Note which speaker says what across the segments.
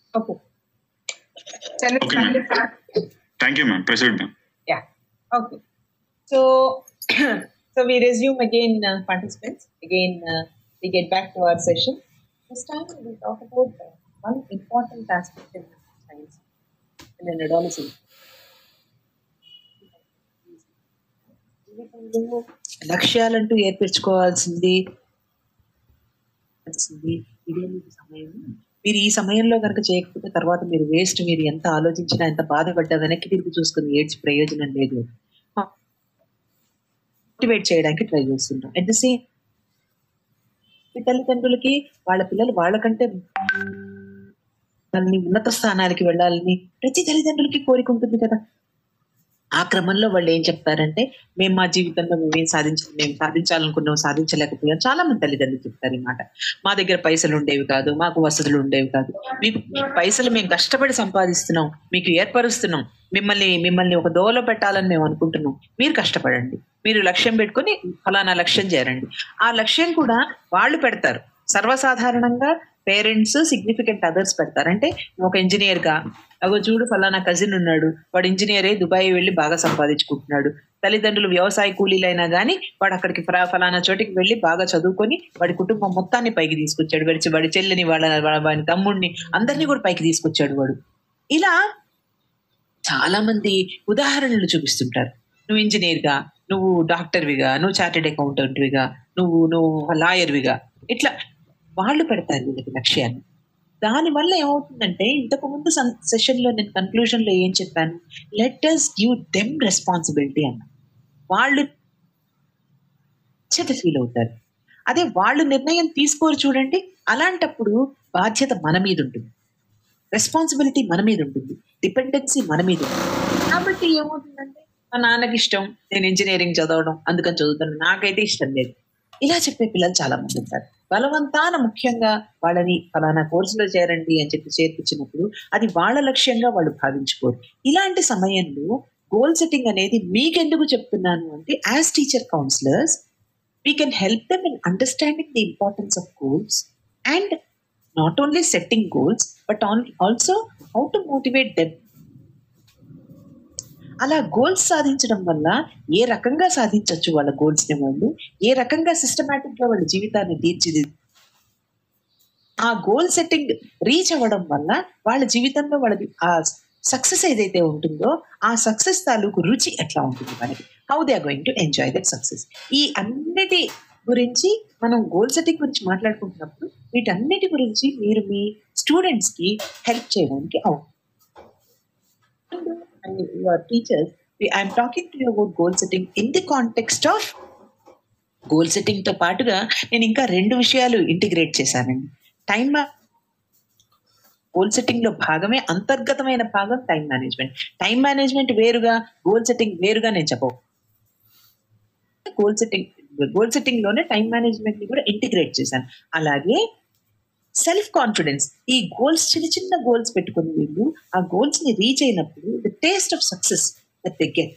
Speaker 1: Okay. Shall we
Speaker 2: Okay,
Speaker 1: start?
Speaker 2: Thank you, ma'am. Proceed, ma'am.
Speaker 1: Yeah. Okay. So, so we resume again, uh, participants. Again, uh, we get back to our session. This time we will talk about uh, one important aspect in science and in adolescence. జీవితంలో లక్ష్యాలంటూ ఏర్పరచుకోవాల్సింది అనిపిస్తుంది. ఇదే మీకు సమయం మీరు ఈ సమయంలో కనుక చేయకపోతే తర్వాత మీరు వేస్ట్ మీరు ఎంత ఆలోచించినా ఎంత బాధపడ్డా వెనక్కి తిరిగి చూసుకుని ఏడ్చి ప్రయోజనం లేదు మోటివేట్ చేయడానికి ట్రై చేస్తుంటాం అట్ ద సేమ్ తల్లిదండ్రులకి వాళ్ళ పిల్లలు వాళ్ళకంటే వాళ్ళని ఉన్నత స్థానాలకి వెళ్ళాలని ప్రతి తల్లిదండ్రులకి కోరిక ఉంటుంది కదా ఆ క్రమంలో వాళ్ళు ఏం చెప్తారంటే మేము మా జీవితంలో మేమేం సాధించ మేము సాధించాలనుకున్నాం సాధించలేకపోయాం చాలా మంది తల్లిదండ్రులు చెప్తారు ఈ మాట మా దగ్గర పైసలు ఉండేవి కాదు మాకు వసతులు ఉండేవి కాదు మీకు మీకు పైసలు మేము కష్టపడి సంపాదిస్తున్నాం మీకు ఏర్పరుస్తున్నాం మిమ్మల్ని మిమ్మల్ని ఒక దోవలో పెట్టాలని మేము అనుకుంటున్నాం మీరు కష్టపడండి మీరు లక్ష్యం పెట్టుకొని ఫలానా లక్ష్యం చేరండి ఆ లక్ష్యం కూడా వాళ్ళు పెడతారు సర్వసాధారణంగా పేరెంట్స్ సిగ్నిఫికెంట్ అదర్స్ పెడతారు అంటే ఒక ఇంజనీర్ గా అగో చూడు ఫలానా కజిన్ ఉన్నాడు వాడు ఇంజనీర్ అయి దుబాయ్ వెళ్ళి బాగా సంపాదించుకుంటున్నాడు తల్లిదండ్రులు వ్యవసాయ కూలీలైనా కానీ వాడు అక్కడికి ఫలా- ఫలానా చోటికి వెళ్ళి బాగా చదువుకొని వాడి కుటుంబం మొత్తాన్ని పైకి తీసుకొచ్చాడు వాడి వాడి చెల్లిని వాళ్ళ వాళ్ళ- వాడి తమ్ముడిని అందరినీ కూడా పైకి తీసుకొచ్చాడు వాడు ఇలా చాలా మంది ఉదాహరణలు చూపిస్తుంటారు నువ్వు ఇంజనీర్ గా నువ్వు డాక్టర్విగా నువ్వు చార్టెడ్ అకౌంటెంట్విగా నువ్వు నువ్వు లాయర్విగా ఇట్లా వాళ్ళు పెడతారు వీళ్ళకి లక్ష్యాన్ని దానివల్ల ఏమవుతుందంటే ఇంతకు ముందు సెషన్ లో నేను కన్క్లూజన్ లో ఏం చెప్పాను let us give them responsibility అన్న వాళ్ళు బాధ్యత ఫీల్ అవుతారు అదే వాళ్ళు నిర్ణయం తీసుకోరు చూడండి అలాంటప్పుడు బాధ్యత మన మీద ఉంటుంది రెస్పాన్సిబిలిటీ మన మీద ఉంటుంది డిపెండెన్సీ మన మీద ఉంటుంది కాబట్టి ఏమవుతుందంటే మా నాన్నకి ఇష్టం నేను ఇంజనీరింగ్ చదవడం అందుకని చదువుతాను నాకైతే ఇష్టం లేదు ఇలా చెప్పే పిల్లలు చాలా మంది ఉంటారు బలవంతాన ముఖ్యంగా వాళ్ళని ఫలానా కోర్సులో చేరండి అని చెప్పి చేర్పించినప్పుడు అది వాళ్ళ లక్ష్యంగా వాళ్ళు భావించుకోరు ఇలాంటి సమయంలో గోల్ సెట్టింగ్ అనేది మీకెందుకు చెప్తున్నాను అంటే as teacher counsellors we can help them in understanding the importance of goals and not only setting goals but on, also how to motivate them అలా గోల్స్ సాధించడం వల్ల ఏ రకంగా సాధించవచ్చు వాళ్ళ గోల్స్ ని వాళ్ళు ఏ రకంగా సిస్టమేటిక్ గా వాళ్ళ జీవితాన్ని తీర్చిది ఆ గోల్ సెట్టింగ్ రీచ్ అవ్వడం వల్ల వాళ్ళ జీవితంలో వాళ్ళకి ఆ సక్సెస్ ఏదైతే ఉంటుందో ఆ సక్సెస్ తాలూకు రుచి ఎట్లా ఉంటుంది మనకి how they are going to enjoy that success ఈ అన్నిటి గురించి మనం గోల్ సెట్టింగ్ గురించి మాట్లాడుకుంటున్నప్పుడు వీటన్నిటి గురించి మీరు మీ స్టూడెంట్స్ కి హెల్ప్ చేయడానికి అవుతుంది your teachers I'm talking to you about goal setting in the context of goal setting తో పాటుగా నేను ఇంకా రెండు విషయాలు ఇంటిగ్రేట్ చేశానండి టైం గోల్ సెట్టింగ్ లో భాగమే అంతర్గతమైన భాగం టైం మేనేజ్మెంట్ టైం మేనేజ్మెంట్ వేరుగా గోల్ సెట్టింగ్ వేరుగా నేను చెప్పవు గోల్ సెట్టింగ్ గోల్ సెట్టింగ్ లోనే టైం మేనేజ్మెంట్ ని కూడా ఇంటిగ్రేట్ చేశాను అలాగే సెల్ఫ్ కాన్ఫిడెన్స్ ఈ గోల్స్ చిన్న చిన్న గోల్స్ పెట్టుకుని వీళ్ళు ఆ గోల్స్ ని రీచ్ అయినప్పుడు the taste of success that they get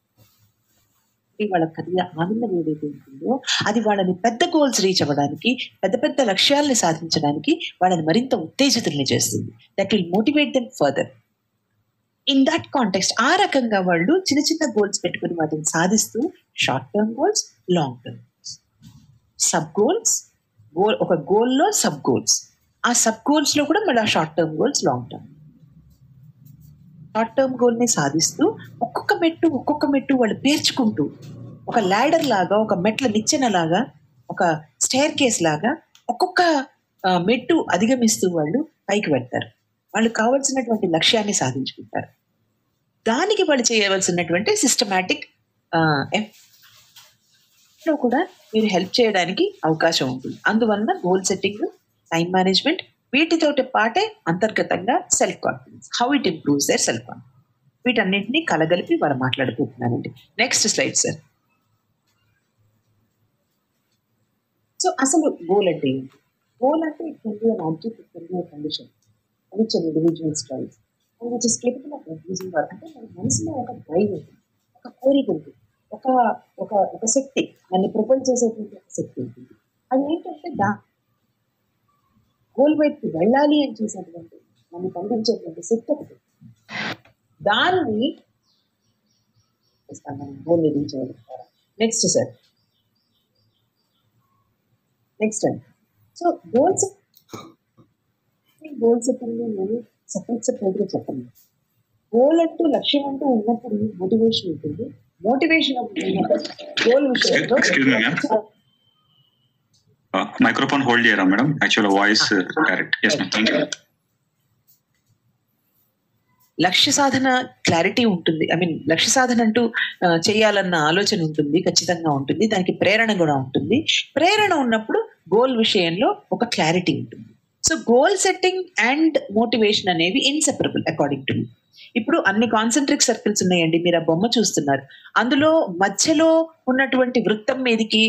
Speaker 1: వాళ్ళ కలిగే ఆనందం ఏదైతే ఉంటుందో అది వాళ్ళని పెద్ద గోల్స్ రీచ్ అవ్వడానికి పెద్ద పెద్ద లక్ష్యాలని సాధించడానికి వాళ్ళని మరింత ఉత్తేజితుల్ని చేస్తుంది that will motivate them further in that context ఆ రకంగా వాళ్ళు చిన్న చిన్న గోల్స్ పెట్టుకుని వాటిని సాధిస్తూ short term goals long term goals sub goals goal ఒక గోల్లో సబ్ గోల్స్ ఆ సబ్ గోల్స్ లో కూడా మళ్ళీ short term goals long term short term goal ని సాధిస్తూ ఒక్కొక్క మెట్టు ఒక్కొక్క మెట్టు వాళ్ళు పేర్చుకుంటూ ఒక ల్యాడర్ లాగా ఒక మెట్ల నిచ్చెన లాగా ఒక స్టేర్ కేస్ లాగా ఒక్కొక్క ఆ, మెట్టు అధిగమిస్తూ వాళ్ళు పైకి పెడతారు వాళ్ళు కావాల్సినటువంటి లక్ష్యాన్ని సాధించుకుంటారు దానికి వాళ్ళు చేయవలసినటువంటి సిస్టమాటిక్ లో కూడా మీరు హెల్ప్ చేయడానికి అవకాశం ఉంటుంది అందువలన గోల్ సెట్టింగ్ టైం మేనేజ్మెంట్ వీటితోటి పాటే అంతర్గతంగా self confidence how it improves their self confidence వీటన్నింటినీ కలగలిపి వాళ్ళు మాట్లాడుకుంటున్నారండి నెక్స్ట్ స్లైడ్ సార్ సో అసలు గోల్ అంటే ఏంటి గోల్ అంటే it can be an object it can be condition which an individual strives and which is capable of increasing అంటే మన మనసులో ఒక డ్రైవ్ ఉంటుంది ఒక కోరిక ఉంటుంది ఒక ఒక ఒక శక్తి నన్ను ప్రపంచ చేసేటువంటి ఒక శక్తి ఉంటుంది అది ఏంటంటే దా గోల్ వైపు వెళ్ళాలి అని చేసేటువంటి దాన్ని పండించేటువంటి శక్తి ఒకటి దాన్ని గోల్ని రీచ్ అవ్వగలుగుతారా నెక్స్ట్ సార్ నెక్స్ట్ అండి సో గోల్స్ గోల్ సెట్టింగ్ నేను సపరేట్ సపరేట్ గా చెప్పండి గోల్ అంటూ లక్ష్యం అంటూ ఉన్నప్పుడు మోటివేషన్ ఉంటుంది మోటివేషన్ గోల్ విషయంలో
Speaker 2: Excuse me, ma'am. Microphone hold చేయరా madam actual voice correct yes ma'am thank you
Speaker 1: లక్ష్య సాధన క్లారిటీ ఉంటుంది ఐ మీన్ లక్ష్య సాధన అంటూ ఆ, చేయాలన్న ఆలోచన ఉంటుంది ఖచ్చితంగా ఉంటుంది దానికి ప్రేరణ కూడా ఉంటుంది ప్రేరణ ఉన్నప్పుడు గోల్ విషయంలో ఒక క్లారిటీ ఉంటుంది so goal setting and motivation అనేవి ఇన్సెపరబుల్ అకార్డింగ్ టు మీ ఇప్పుడు అన్ని కాన్సెంట్రిక్ సర్కిల్స్ ఉన్నాయండి మీరు ఆ బొమ్మ చూస్తున్నారు అందులో మధ్యలో ఉన్నటువంటి వృత్తం మీదకి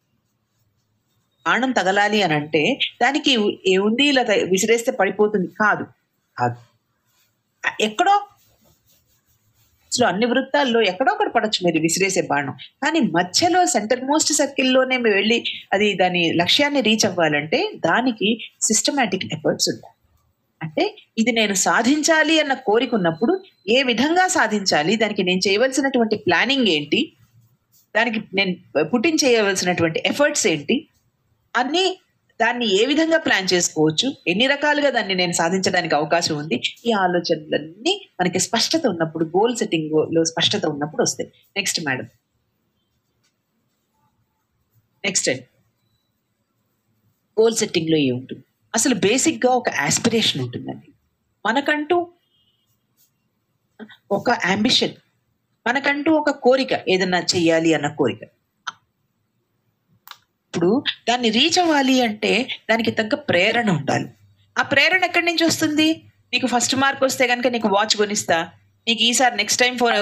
Speaker 1: బాణం తగలాలి అని అంటే దానికి ఏ ఉంది ఇలా త- విసిరేస్తే పడిపోతుంది కాదు కాదు ఎక్కడో అసలు అన్ని వృత్తాల్లో ఎక్కడో ఒకటి పడచ్చు మీరు విసిరేసే బాణం కానీ మధ్యలో సెంటర్ మోస్ట్ సర్కిల్లోనే మీరు వెళ్ళి అది దాని లక్ష్యాన్ని రీచ్ అవ్వాలంటే దానికి సిస్టమేటిక్ ఎఫర్ట్స్ ఉంటాయి అంటే ఇది నేను సాధించాలి అన్న కోరిక ఉన్నప్పుడు ఏ విధంగా సాధించాలి దానికి నేను చేయవలసినటువంటి ప్లానింగ్ ఏంటి దానికి నేను పుట్టించేయవలసినటువంటి ఎఫర్ట్స్ ఏంటి అన్ని దాన్ని ఏ విధంగా ప్లాన్ చేసుకోవచ్చు ఎన్ని రకాలుగా దాన్ని నేను సాధించడానికి అవకాశం ఉంది ఈ ఆలోచనలన్నీ మనకి స్పష్టత ఉన్నప్పుడు గోల్ సెట్టింగ్ లో స్పష్టత ఉన్నప్పుడు వస్తాయి నెక్స్ట్ మేడం నెక్స్ట్ అండి గోల్ సెట్టింగ్ లో ఏముంటుంది అసలు బేసిక్ గా ఒక ఆస్పిరేషన్ ఉంటుందండి మనకంటూ ఒక అంబిషన్ మనకంటూ ఒక కోరిక ఏదన్నా చెయ్యాలి అన్న కోరిక ఇప్పుడు దాన్ని రీచ్ అవ్వాలి అంటే దానికి తగ్గ ప్రేరణ ఉండాలి ఆ ప్రేరణ ఎక్కడి నుంచి వస్తుంది నీకు ఫస్ట్ మార్క్ వస్తే కనుక నీకు వాచ్ కొనిస్తా నీకు ఈసారి నెక్స్ట్ టైం ఫోన్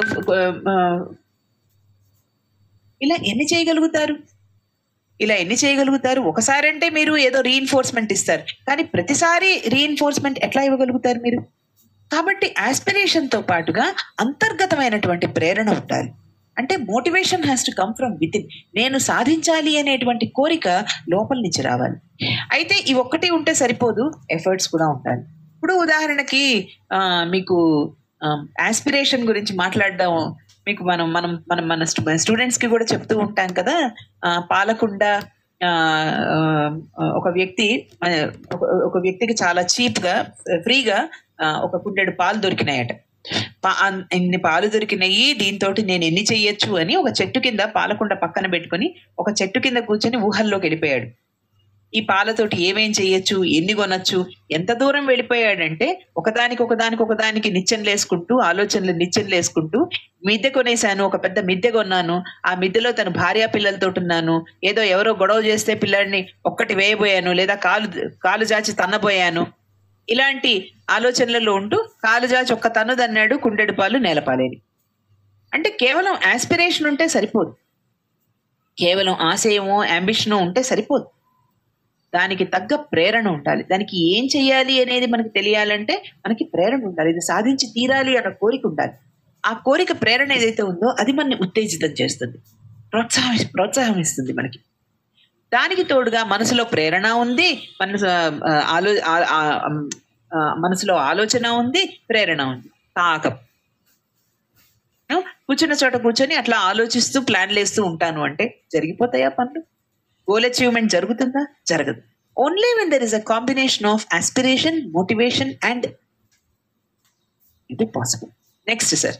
Speaker 1: ఇలా ఎన్ని చేయగలుగుతారు ఇలా ఎన్ని చేయగలుగుతారు ఒకసారి అంటే మీరు ఏదో రీఇన్ఫోర్స్మెంట్ ఇస్తారు కానీ ప్రతిసారి రీఇన్ఫోర్స్మెంట్ ఎట్లా ఇవ్వగలుగుతారు మీరు కాబట్టి aspiration తో పాటుగా అంతర్గతమైనటువంటి ప్రేరణ ఉండాలి అంటే motivation has to come from within నేను సాధించాలి అనేటువంటి కోరిక లోపల నుంచి రావాలి అయితే ఈ ఒక్కటి ఉంటే సరిపోదు ఎఫర్ట్స్ కూడా ఉండాలి ఇప్పుడు ఉదాహరణకి ఆ, మీకు ఆస్పిరేషన్ గురించి మాట్లాడడం మీకు మనం మనం మనం మన స్టూడెంట్స్ కి కూడా చెప్తూ ఉంటాం కదా ఆ, పాలకుండ ఆ, ఆ, ఒక వ్యక్తి ఆ, ఒక- ఒక వ్యక్తికి చాలా చీప్ గా ఫ్రీగా ఒక కుండెడు పాలు దొరికినాయట పా- అన్- ఇన్ని పాలు దొరికినాయి దీంతో నేను ఎన్ని చెయ్యొచ్చు అని ఒక చెట్టు కింద పాలకుండ పక్కన పెట్టుకొని ఒక చెట్టు కింద కూర్చొని ఊహల్లోకి వెళ్ళిపోయాడు ఈ పాలతోటి ఏమేం చెయ్యొచ్చు ఎన్ని కొనొచ్చు ఎంత దూరం వెళ్ళిపోయాడంటే ఒకదానికి ఒకదానికి ఒకదానికి నిచ్చెనలు వేసుకుంటూ ఆలోచనలు నిచ్చెనలు వేసుకుంటూ మిద్దె కొనేశాను ఒక పెద్ద మిద్దె కొన్నాను ఆ మిద్దెలో తన భార్య పిల్లలతో ఉన్నాను ఏదో ఎవరో గొడవ చేస్తే పిల్లాడిని ఒక్కటి వేయబోయాను లేదా కాలు కాలు జాచి తన్నబోయాను ఇలాంటి ఆలోచనలలో ఉంటూ కాలు జాచి ఒక్క తన్ను దన్నాడు కుండెడు పాలు నేలపాలేని అంటే కేవలం ఆస్పిరేషన్ ఉంటే సరిపోదు కేవలం ఆశయమో అంబిషనో ఉంటే సరిపోదు దానికి తగ్గ ప్రేరణ ఉండాలి దానికి ఏం చెయ్యాలి అనేది మనకి తెలియాలంటే మనకి ప్రేరణ ఉండాలి ఇది సాధించి తీరాలి అన్న కోరిక ఉండాలి ఆ కోరిక ప్రేరణ ఏదైతే ఉందో అది మనని ఉత్తేజితం చేస్తుంది ప్రోత్సాహం ప్రోత్సాహం ఇస్తుంది మనకి దానికి తోడుగా మనసులో ప్రేరణ ఉంది మనసు ఆ, ఆలో ఆ- ఆ- ఆ, మనసులో ఆలోచన ఉంది ప్రేరణ ఉంది తాకం కూర్చున్న చోట కూర్చొని అట్లా ఆలోచిస్తూ ప్లాన్లు వేస్తూ ఉంటాను అంటే జరిగిపోతాయా పనులు గోల్ అచీవ్మెంట్ జరుగుతుందా జరగదు only when there is a combination of aspiration motivation and it possible next sir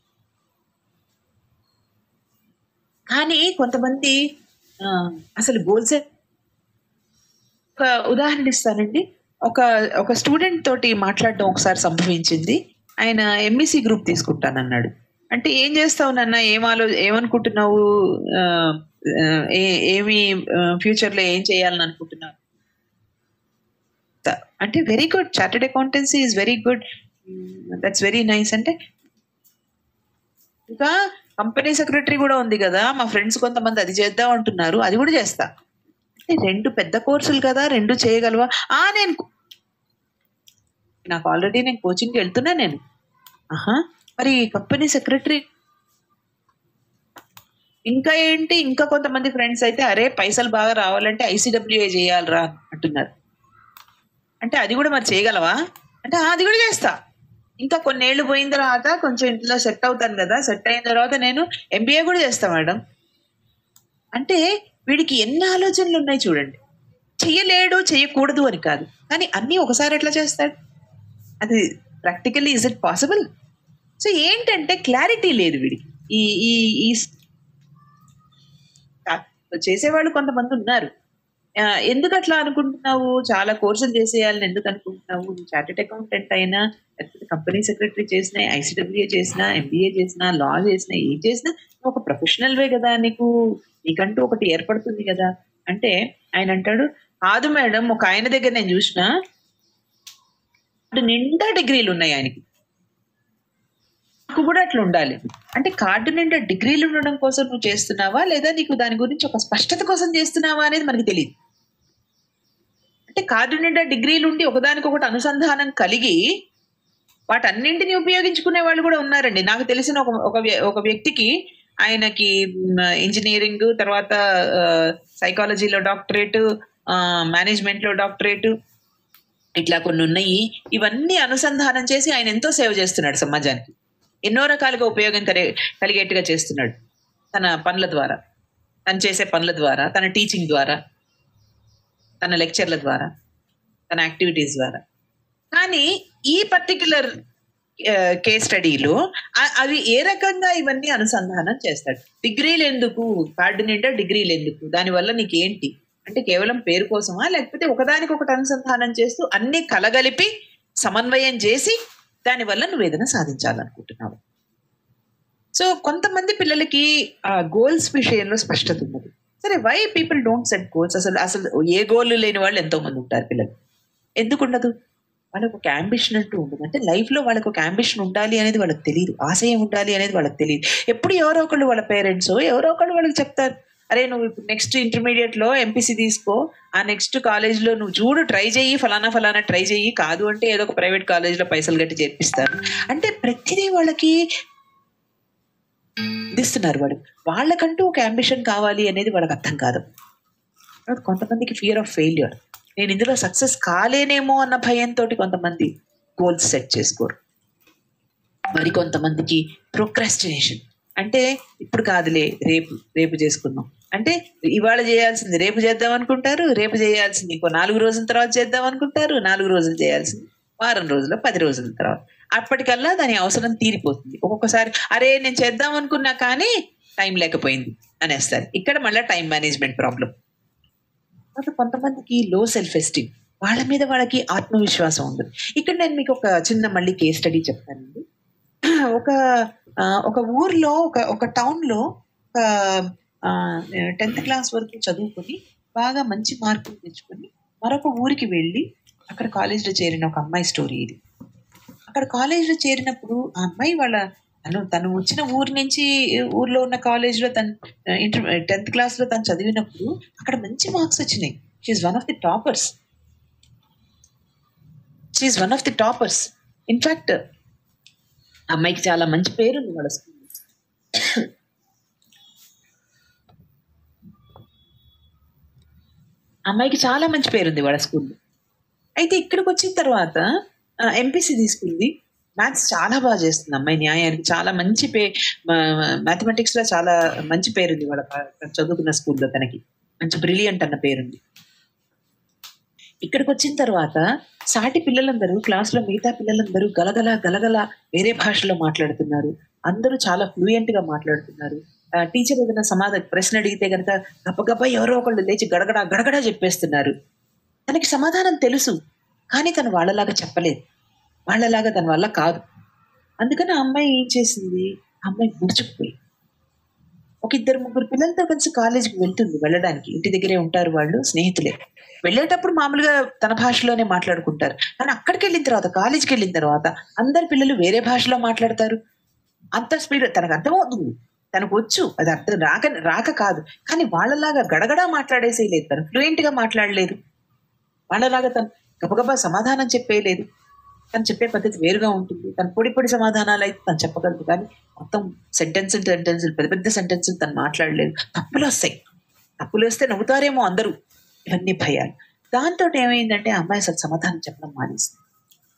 Speaker 1: కానీ కొంతమంది ఆ, అసలు గోల్స్ ఒక ఉదాహరణ ఇస్తానండి ఒక ఒక స్టూడెంట్ తోటి మాట్లాడడం ఒకసారి సంభవించింది ఆయన ఎంఈసి గ్రూప్ తీసుకుంటానన్నాడు అంటే ఏం చేస్తావు నాన్న ఏం ఆలో ఏమనుకుంటున్నావు ఆ, ఆ, ఏ- ఏమి ఫ్యూచర్ లో ఏం చేయాలని అనుకుంటున్నావు త- అంటే very good chartered accountancy is very good that's very nice అంటే ఇంకా కంపెనీ సెక్రటరీ కూడా ఉంది కదా మా ఫ్రెండ్స్ కొంతమంది అది చేద్దాం అంటున్నారు అది కూడా చేస్తా అంటే రెండు పెద్ద కోర్సులు కదా రెండు చేయగలవా ఆ నేను నాకు ఆల్రెడీ నేను కోచింగ్కి వెళ్తున్నా నేను ఆహా మరి కంపెనీ సెక్రటరీ ఇంకా ఏంటి ఇంకా కొంతమంది ఫ్రెండ్స్ అయితే అరే పైసలు బాగా రావాలంటే ఐసీడబ్ల్యూఏ చేయాలిరా అంటున్నారు అంటే అది కూడా మరి చేయగలవా అంటే "ఆ, అది కూడా చేస్తా ఇంకా కొన్నేళ్ళు పోయిన తర్వాత కొంచెం ఇంట్లో సెట్ అవుతాను కదా సెట్ అయిన తర్వాత నేను ఎంబీఏ కూడా చేస్తా మేడం అంటే వీడికి ఎన్ని ఆలోచనలు ఉన్నాయి చూడండి చెయ్యలేడు చెయ్యకూడదు అని కాదు కానీ అన్నీ ఒకసారి ఎట్లా చేస్తాడు అది practically is it possible so ఏంటంటే క్లారిటీ లేదు వీడికి ఈ ఈ ఈ చేసేవాళ్ళు కొంతమంది ఉన్నారు ఆ, ఎందుకు అట్లా అనుకుంటున్నావు చాలా కోర్సులు చేసేయాలని ఎందుకు అనుకుంటున్నావు చార్టెడ్ అకౌంటెంట్ అయినా లేకపోతే కంపెనీ సెక్రటరీ చేసినా ఐసీడబ్ల్యూఏ చేసినా ఎంబీఏ చేసినా లా చేసినా ఏం చేసినా నువ్వు ఒక ప్రొఫెషనల్ వే కదా నీకు నీకంటూ ఒకటి ఏర్పడుతుంది కదా అంటే ఆయన అంటాడు కాదు మేడం ఒక ఆయన దగ్గర నేను చూసిన నిండా డిగ్రీలు ఉన్నాయి ఆయనకి నాకు కూడా అట్లా ఉండాలి అంటే కార్డు నిండా డిగ్రీలు ఉండడం కోసం నువ్వు చేస్తున్నావా లేదా నీకు దాని గురించి ఒక స్పష్టత కోసం చేస్తున్నావా అనేది మనకి తెలియదు అంటే కార్డు నిండా డిగ్రీలు ఉండి ఒకదానికొకటి అనుసంధానం కలిగి వాటన్నింటినీ ఉపయోగించుకునే వాళ్ళు కూడా ఉన్నారండి నాకు తెలిసిన ఒక ఒక వ్య- ఒక వ్యక్తికి ఆయనకి ఇంజనీరింగ్ తర్వాత సైకాలజీలో డాక్టరేట్ మేనేజ్మెంట్ లో డాక్టరేట్ ఇట్లా కొన్ని ఉన్నాయి ఇవన్నీ అనుసంధానం చేసి ఆయన ఎంతో సేవ చేస్తున్నాడు సమాజానికి ఎన్నో రకాలుగా ఉపయోగం కలి- కలిగేట్టుగా చేస్తున్నాడు తన పనుల ద్వారా తను చేసే పనుల ద్వారా తన టీచింగ్ ద్వారా తన లెక్చర్ల ద్వారా తన యాక్టివిటీస్ ద్వారా కానీ ఈ పర్టిక్యులర్ కేస్ స్టడీలో అ- అవి ఏ రకంగా ఇవన్నీ అనుసంధానం చేస్తాడు డిగ్రీలు ఎందుకు కార్డు నిండా డిగ్రీలు ఎందుకు దానివల్ల నీకేంటి అంటే కేవలం పేరు కోసమా లేకపోతే ఒకదానికొకటి అనుసంధానం చేస్తూ అన్ని కలగలిపి సమన్వయం చేసి దానివల్ల నువ్వు ఏదైనా సాధించాలనుకుంటున్నావు సో కొంతమంది పిల్లలకి ఆ గోల్స్ విషయంలో స్పష్టత ఉన్నది సరే why people don't set goals అసలు అసలు ఏ గోల్ లేని వాళ్ళు ఎంతో మంది ఉంటారు పిల్లలు ఎందుకు ఉండదు వాళ్ళకి ఒక అంబిషన్ అంటూ ఉండదు అంటే లైఫ్ లో వాళ్ళకి ఒక అంబిషన్ ఉండాలి అనేది వాళ్ళకి తెలియదు ఆశయం ఉండాలి అనేది వాళ్ళకి తెలియదు ఎప్పుడు ఎవరో ఒకళ్ళు వాళ్ళ పేరెంట్స్ ఎవరో ఒకళ్ళు వాళ్ళకి చెప్తారు అరే నువ్వు ఇప్పుడు నెక్స్ట్ ఇంటర్మీడియట్ లో ఎంపీసీ తీసుకో ఆ నెక్స్ట్ కాలేజ్ లో నువ్వు చూడు ట్రై చెయ్యి ఫలానా ఫలానా ట్రై చెయ్యి కాదు అంటే ఏదో ఒక ప్రైవేట్ కాలేజ్ లో పైసలు కట్టి చేర్పిస్తారు అంటే ప్రతిదీ వాళ్ళకి ఇస్తున్నారు వాడు వాళ్ళకంటూ ఒక అంబిషన్ కావాలి అనేది వాళ్ళకి అర్థం కాదు కొంతమందికి ఫియర్ ఆఫ్ ఫెయిల్యూర్ నేను ఇందులో సక్సెస్ కాలేనేమో అన్న భయంతో కొంతమంది గోల్స్ సెట్ చేసుకోరు మరి కొంతమందికి ప్రోక్రాస్టినేషన్ అంటే ఇప్పుడు కాదులే రేపు రేపు చేసుకుందాం అంటే ఇవాళ చేయాల్సింది రేపు చేద్దాం అనుకుంటారు రేపు చేయాల్సింది ఇంకో నాలుగు రోజుల తర్వాత చేద్దాం అనుకుంటారు నాలుగు రోజులు చేయాల్సింది వారం రోజులు పది రోజుల తర్వాత అప్పటికల్లా దాని అవసరం తీరిపోతుంది ఒక్కొక్కసారి అరే నేను చేద్దాం అనుకున్నా కానీ టైం లేకపోయింది అనేస్తారు ఇక్కడ మళ్ళీ టైం మేనేజ్మెంట్ ప్రాబ్లం తర్వాత కొంతమందికి లో సెల్ఫ్ ఎస్టీమ్ వాళ్ళ మీద వాళ్ళకి ఆత్మవిశ్వాసం ఉండదు ఇక్కడ నేను మీకు ఒక చిన్న మళ్ళీ కేస్ స్టడీ చెప్తానండి ఒక ఆ, ఒక ఊర్లో ఒక ఒక టౌన్ లో ఒక టెన్త్ క్లాస్ వరకు చదువుకొని బాగా మంచి మార్కులు తెచ్చుకొని మరొక ఊరికి వెళ్ళి అక్కడ కాలేజీలో చేరిన ఒక అమ్మాయి స్టోరీ ఇది అక్కడ కాలేజీలో చేరినప్పుడు ఆ అమ్మాయి వాళ్ళ తను తను వచ్చిన ఊరి నుంచి ఊర్లో ఉన్న కాలేజ్లో తను ఇంటర్ టెన్త్ క్లాస్లో తను చదివినప్పుడు అక్కడ మంచి మార్క్స్ వచ్చినాయి she one of the toppers she one of the toppers in fact అమ్మాయికి చాలా మంచి పేరు ఉంది వాళ్ళ స్కూల్ అమ్మాయికి చాలా మంచి పేరుంది వాళ్ళ స్కూల్లో అయితే ఇక్కడికి వచ్చిన తర్వాత ఎంపీసీ తీసుకుంది మ్యాథ్స్ చాలా బాగా చేస్తుంది అమ్మాయి న్యాయానికి చాలా మంచి పే మ్యాథమెటిక్స్ లో చాలా మంచి పేరుంది వాళ్ళ ప- చదువుకున్న స్కూల్లో తనకి మంచి బ్రిలియంట్ అన్న పేరుంది ఇక్కడికి వచ్చిన తర్వాత సాటి పిల్లలందరూ క్లాస్ లో మిగతా పిల్లలందరూ గలగల గలగల వేరే భాషలో మాట్లాడుతున్నారు అందరూ చాలా ఫ్లూయెంట్ గా మాట్లాడుతున్నారు ఆ, టీచర్ ఏదైనా సమాధానం ప్రశ్న అడిగితే కనుక గబగబ ఎవరో ఒకళ్ళు లేచి గడగడ గడగడ చెప్పేస్తున్నారు తనకి సమాధానం తెలుసు కానీ తను వాళ్ళలాగా చెప్పలేదు వాళ్ళలాగా తన వల్ల కాదు అందుకని ఆ అమ్మాయి ఏం చేసింది ఆ అమ్మాయి ముడుచుకుపోయి ఒక ఇద్దరు ముగ్గురు పిల్లలతో కలిసి కాలేజీకి వెళ్తుంది వెళ్ళడానికి ఇంటి దగ్గరే ఉంటారు వాళ్ళు స్నేహితులే వెళ్ళేటప్పుడు మామూలుగా తన భాషలోనే మాట్లాడుకుంటారు కానీ అక్కడికి వెళ్ళిన తర్వాత కాలేజీకి వెళ్ళిన తర్వాత అందరు పిల్లలు వేరే భాషలో మాట్లాడతారు అంత స్పీడ్ తనకు అర్థమవుతుంది తనకు వచ్చు అది అర్థం రాక రాక కాదు కానీ వాళ్ళలాగా గడగడా మాట్లాడేసేయలేదు తను ఫ్లూయెంట్ గా మాట్లాడలేదు వాళ్ళలాగా తను గబగబా సమాధానం చెప్పేయలేదు తను చెప్పే పద్ధతి వేరుగా ఉంటుంది తను పొడి పొడి సమాధానాలు అయితే తను చెప్పగలదు కానీ మొత్తం సెంటెన్స్ సెంటెన్స్ పెద్ద పెద్ద సెంటెన్స్ తను మాట్లాడలేదు తప్పులు వస్తాయి తప్పులు వస్తే నవ్వుతారేమో అందరూ ఇవన్నీ భయాలు దాంతో ఏమైందంటే ఆ అమ్మాయి అసలు సమాధానం చెప్పడం మానేసింది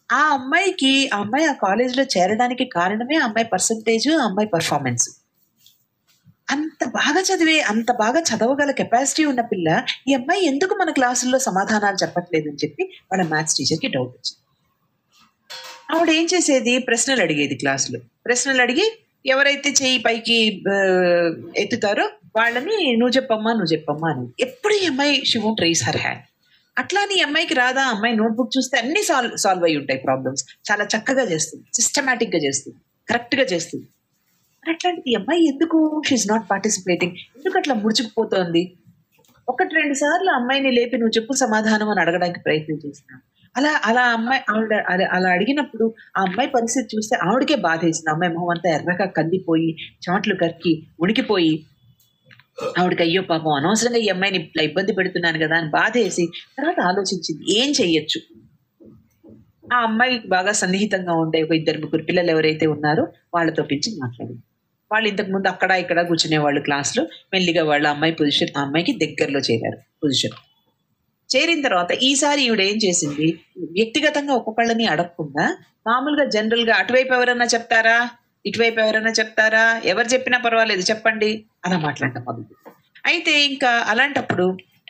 Speaker 1: ఆ అమ్మాయికి ఆ అమ్మాయి ఆ కాలేజీలో చేరడానికి కారణమే ఆ అమ్మాయి పర్సంటేజ్ ఆ అమ్మాయి పర్ఫార్మెన్స్ అంత బాగా చదివే అంత బాగా చదవగల కెపాసిటీ ఉన్న పిల్ల ఈ అమ్మాయి ఎందుకు మన క్లాసుల్లో సమాధానాలు చెప్పట్లేదు అని చెప్పి వాళ్ళ మ్యాథ్స్ టీచర్కి డౌట్ వచ్చింది ఆవిడ ఏం చేసేది ప్రశ్నలు అడిగేది క్లాసులో ప్రశ్నలు అడిగి ఎవరైతే చెయ్యి పైకి ఆ, ఎత్తుతారో వాళ్ళని నువ్వు చెప్పమ్మా నువ్వు చెప్పమ్మా అని ఎప్పుడు ఈ అమ్మాయి she won't raise her hand అట్లా అని ఈ అమ్మాయికి రాదా అమ్మాయి నోట్బుక్ చూస్తే అన్ని సాల్వ్ సాల్వ్ అయి ఉంటాయి ప్రాబ్లమ్స్ చాలా చక్కగా చేస్తుంది సిస్టమేటిక్ గా చేస్తుంది కరెక్ట్ గా చేస్తుంది మరి అట్లాంటిది ఈ అమ్మాయి ఎందుకు షీఈ్ నాట్ పార్టిసిపేటింగ్ ఎందుకు అట్లా ముడుచుకుపోతోంది ఒకటి రెండు సార్లు అమ్మాయిని లేపి నువ్వు చెప్పు సమాధానం అని అడగడానికి ప్రయత్నం చేసినా అలా అలా అమ్మాయి ఆవిడ అలా- అలా అడిగినప్పుడు ఆ అమ్మాయి పరిస్థితి చూస్తే ఆవిడకే బాధ వేసింది అమ్మాయి మొహం అంతా ఎర్రగా కందిపోయి చెమట్లు కక్కి ఉనికిపోయి ఆవిడకి అయ్యో పాపం అనవసరంగా ఈ అమ్మాయిని ఇట్లా ఇబ్బంది పెడుతున్నాను కదా అని బాధ వేసి తర్వాత ఆలోచించింది ఏం చెయ్యొచ్చు ఆ అమ్మాయికి బాగా సన్నిహితంగా ఉండే ఒక ఇద్దరు ముగ్గురు పిల్లలు ఎవరైతే ఉన్నారో వాళ్ళతో పిలిచి మాట్లాడింది వాళ్ళు ఇంతకు ముందు అక్కడ ఇక్కడ కూర్చునే వాళ్ళు క్లాస్లో మెల్లిగా వాళ్ళ అమ్మాయి పొజిషన్ ఆ అమ్మాయికి దగ్గరలో చేరారు పొజిషన్ చేరిన తర్వాత ఈసారి ఈవిడ ఏం చేసింది వ్యక్తిగతంగా ఒక్కొక్కళ్ళని అడగకుండా మామూలుగా జనరల్ గా అటువైపు ఎవరైనా చెప్తారా ఇటువైపు ఎవరైనా చెప్తారా ఎవరు చెప్పినా పర్వాలేదు చెప్పండి అలా మాట్లాడటం మొదలు అయితే ఇంకా అలాంటప్పుడు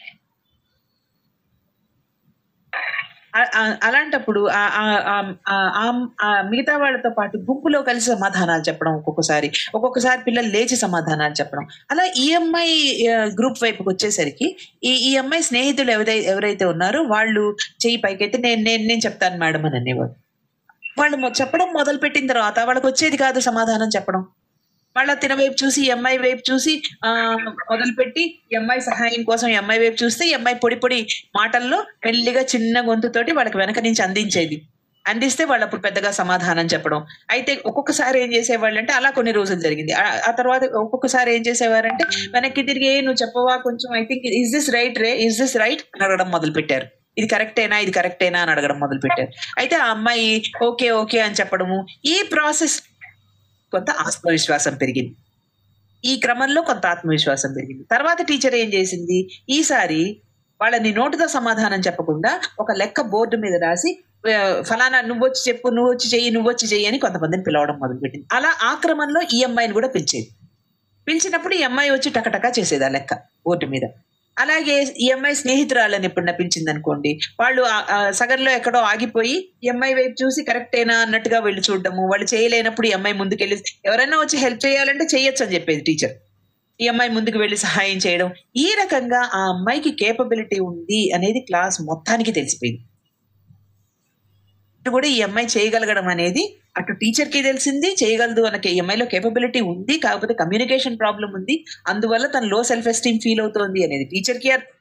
Speaker 1: ఆ- ఆ- అలాంటప్పుడు ఆ- ఆ- ఆ- ఆ- ఆ- ఆ మిగతా వాళ్ళతో పాటు గుంపులో కలిసి సమాధానాలు చెప్పడం ఒక్కొక్కసారి ఒక్కొక్కసారి పిల్లలు లేచి సమాధానాలు చెప్పడం అలా ఈ అమ్మాయి గ్రూప్ వైపుకి వచ్చేసరికి ఈ ఈ అమ్మాయి స్నేహితులు ఎవరై ఎవరైతే ఉన్నారో వాళ్ళు చెయ్యి పైకైతే నేను నేను నేను చెప్తాను మేడం అని అనేవాడు వాళ్ళు మొ- చెప్పడం మొదలు పెట్టిన తర్వాత వాళ్ళకి వచ్చేది కాదు సమాధానం చెప్పడం వాళ్ళ తిన వైపు చూసి ఈ అమ్మాయి వైపు చూసి ఆ మొదలుపెట్టి ఈ అమ్మాయి సహాయం కోసం ఈ అమ్మాయి వైపు చూస్తే ఈ అమ్మాయి పొడి పొడి మాటల్లో మెల్లిగా చిన్న గొంతుతోటి వాళ్ళకి వెనక నుంచి అందించేది అందిస్తే వాళ్ళు అప్పుడు పెద్దగా సమాధానం చెప్పడం అయితే ఒక్కొక్కసారి ఏం చేసేవాళ్ళు అంటే అలా కొన్ని రోజులు జరిగింది ఆ- ఆ తర్వాత ఒక్కొక్కసారి ఏం చేసేవారంటే వెనక్కి తిరిగి "ఏ, నువ్వు చెప్పవా కొంచెం I think is this right రే ఇస్ దిస్ రైట్ అని అడగడం మొదలు పెట్టారు ఇది కరెక్టేనా ఇది కరెక్టేనా అని అడగడం మొదలు పెట్టారు అయితే ఆ అమ్మాయి ఓకే ఓకే అని చెప్పడము ఈ ప్రాసెస్ కొంత ఆత్మవిశ్వాసం పెరిగింది ఈ క్రమంలో కొంత ఆత్మవిశ్వాసం పెరిగింది తర్వాత టీచర్ ఏం చేసింది ఈసారి వాళ్ళని నోటుతో సమాధానం చెప్పకుండా ఒక లెక్క బోర్డు మీద రాసి "ఆ, ఫలానా నువ్వు వచ్చి చెప్పు నువ్వు వచ్చి చెయ్యి నువ్వు వచ్చి చెయ్యి అని కొంతమందిని పిలవడం మొదలుపెట్టింది అలా ఆ క్రమంలో ఈ అమ్మాయిని కూడా పిలిచేది పిలిచినప్పుడు ఈ అమ్మాయి వచ్చి టకటకా చేసేది ఆ లెక్క బోర్డు మీద అలాగే ఈ అమ్మాయి స్నేహితురాలని ఎప్పుడు నప్పించింది అనుకోండి వాళ్ళు ఆ- ఆ సగంలో ఎక్కడో ఆగిపోయి ఈ అమ్మాయి వైపు చూసి కరెక్టేనా అన్నట్టుగా వెళ్ళి చూడడము వాళ్ళు చేయలేనప్పుడు ఈ అమ్మాయి ముందుకెళ్ళి ఎవరైనా వచ్చి హెల్ప్ చేయాలంటే చేయొచ్చు అని చెప్పేది టీచర్ ఈ అమ్మాయి ముందుకు వెళ్ళి సహాయం చేయడం ఈ రకంగా ఆ అమ్మాయికి కేపబిలిటీ ఉంది అనేది క్లాస్ మొత్తానికి తెలిసిపోయింది ఇటు కూడా ఈ అమ్మాయి చేయగలగడం అనేది అటు టీచర్ కి తెలిసింది చేయగలదు అన్న ఈ అమ్మాయిలో కేపబిలిటీ ఉంది కాకపోతే కమ్యూనికేషన్ ప్రాబ్లం ఉంది అందువల్ల తను లో సెల్ఫ్ ఎస్టీమ్ ఫీల్ అవుతోంది అనేది టీచర్ కి అర్థం